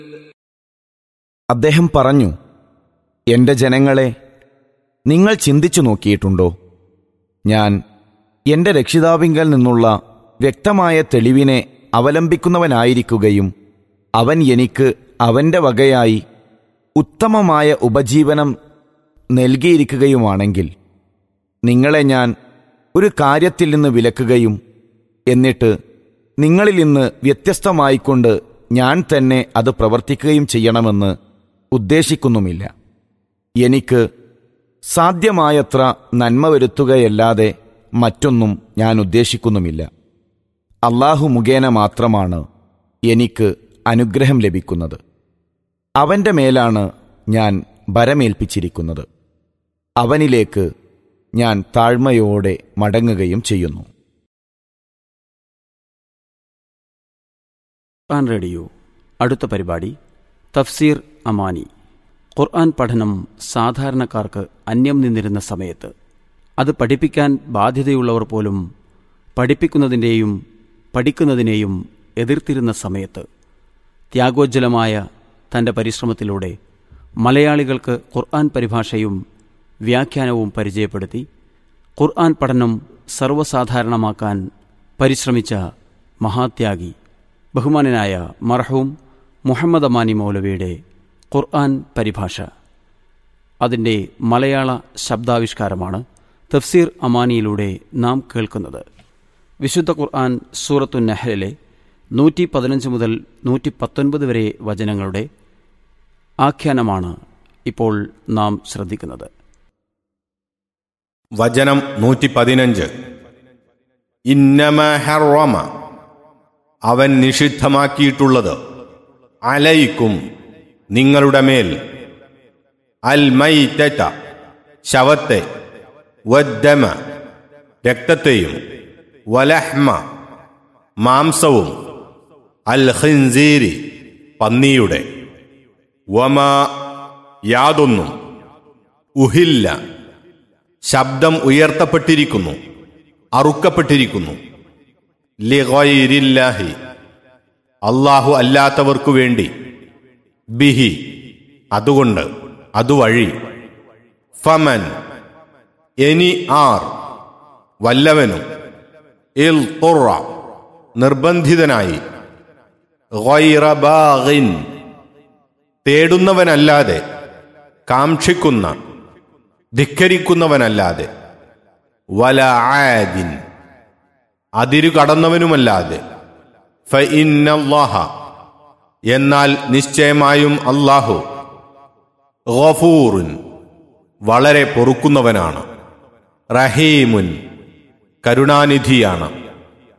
അദ്ദേഹം പറഞ്ഞു എന്റെ ജനങ്ങളെ നിങ്ങൾ ചിന്തിച്ചു നോക്കിയിട്ടുണ്ടോ ഞാൻ എന്റെ രക്ഷിതാവിങ്കൽ നിന്നുള്ള വ്യക്തമായ തെളിവിനെ അവലംബിക്കുന്നവനായിരിക്കുകയും അവൻ എനിക്ക് അവന്റെ വകയായി ഉത്തമമായ ഉപജീവനം നൽകിയിരിക്കുകയുമാണെങ്കിൽ നിങ്ങളെ ഞാൻ ഒരു കാര്യത്തിൽ നിന്ന് വിലക്കുകയും എന്നിട്ട് നിങ്ങളിൽ നിന്ന് വ്യത്യസ്തമായിക്കൊണ്ട് ഞാൻ തന്നെ അത് പ്രവർത്തിക്കുകയും ചെയ്യണമെന്ന് ഉദ്ദേശിക്കുന്നുമില്ല എനിക്ക് സാധ്യമായത്ര നന്മ വരുത്തുകയല്ലാതെ മറ്റൊന്നും ഞാൻ ഉദ്ദേശിക്കുന്നുമില്ല അള്ളാഹു മുഖേന മാത്രമാണ് എനിക്ക് അനുഗ്രഹം ലഭിക്കുന്നത് അവന്റെ മേലാണ് ഞാൻ ഭരമേൽപ്പിച്ചിരിക്കുന്നത് അവനിലേക്ക് ഞാൻ താഴ്മയോടെ മടങ്ങുകയും ചെയ്യുന്നു ഖുർആൻ റേഡിയോ അടുത്ത പരിപാടി തഫ്സീർ അമാനി ഖുർആൻ പഠനം സാധാരണക്കാർക്ക് അന്യം നിന്നിരുന്ന സമയത്ത് അത് പഠിപ്പിക്കാൻ ബാധ്യതയുള്ളവർ പോലും പഠിപ്പിക്കുന്നതിൻ്റെയും പഠിക്കുന്നതിനെയും എതിർത്തിരുന്ന സമയത്ത് ത്യാഗോജ്ജലമായ തൻ്റെ പരിശ്രമത്തിലൂടെ മലയാളികൾക്ക് ഖുർആൻ പരിഭാഷയും വ്യാഖ്യാനവും പരിചയപ്പെടുത്തി ഖുർആൻ പഠനം സർവ്വസാധാരണമാക്കാൻ പരിശ്രമിച്ച മഹാത്യാഗി ബഹുമാനനായ മർഹൂം മുഹമ്മദ് അമാനി മൗലവിയുടെ ഖുർആൻ പരിഭാഷ അതിൻ്റെ മലയാള ശബ്ദാവിഷ്കാരമാണ് തഫ്സീർ അമാനിയിലൂടെ നാം കേൾക്കുന്നത് വിശുദ്ധ ഖുർആൻ സൂറത്തു നെഹ്ലിലെ നൂറ്റി പതിനഞ്ച് മുതൽ നൂറ്റി പത്തൊൻപത് വരെ വചനങ്ങളുടെ ആഖ്യാനമാണ് ഇപ്പോൾ നാം ശ്രദ്ധിക്കുന്നത് വചനം നൂറ്റി പതിനഞ്ച് ഇന്നമ ഹറമ അവൻ നിഷിദ്ധമാക്കിയിട്ടുള്ളത് അലയിക്കും നിങ്ങളുടെ മേൽ അൽ മൈറ്റ ശവത്തെ വദ്ദമ രക്തത്തെയും വലഹ്മ മാംസവും അൽ ഖിൻസീരി പന്നിയുടെ വമ യാതൊന്നും ഉഹില്ല ശബ്ദം ഉയർത്തപ്പെട്ടിരിക്കുന്നു അറുക്കപ്പെട്ടിരിക്കുന്നു ലിഗൈരില്ലാഹി അള്ളാഹു അല്ലാത്തവർക്കു വേണ്ടി ബിഹി അതുകൊണ്ട് അതുവഴി ഫമൻ എനി ആർ വല്ലവനും ഇൽ ഖുറ നിർബന്ധിതനായി ഗൈറ ബാഗിൻ തേടുന്നവനല്ലാതെ കാക്ഷിക്കുന്ന ധിക്കരിക്കുന്നവനല്ലാതെ വല ആദിൻ അതിരു കടന്നവനുമല്ലാതെ ഫഇന്നല്ലാഹ എന്നാൽ നിശ്ചയമായും അല്ലാഹു ഗഫൂറുൻ വളരെ പൊറുക്കുന്നവനാണ് റഹീമുൻ കരുണാനിധിയാണ്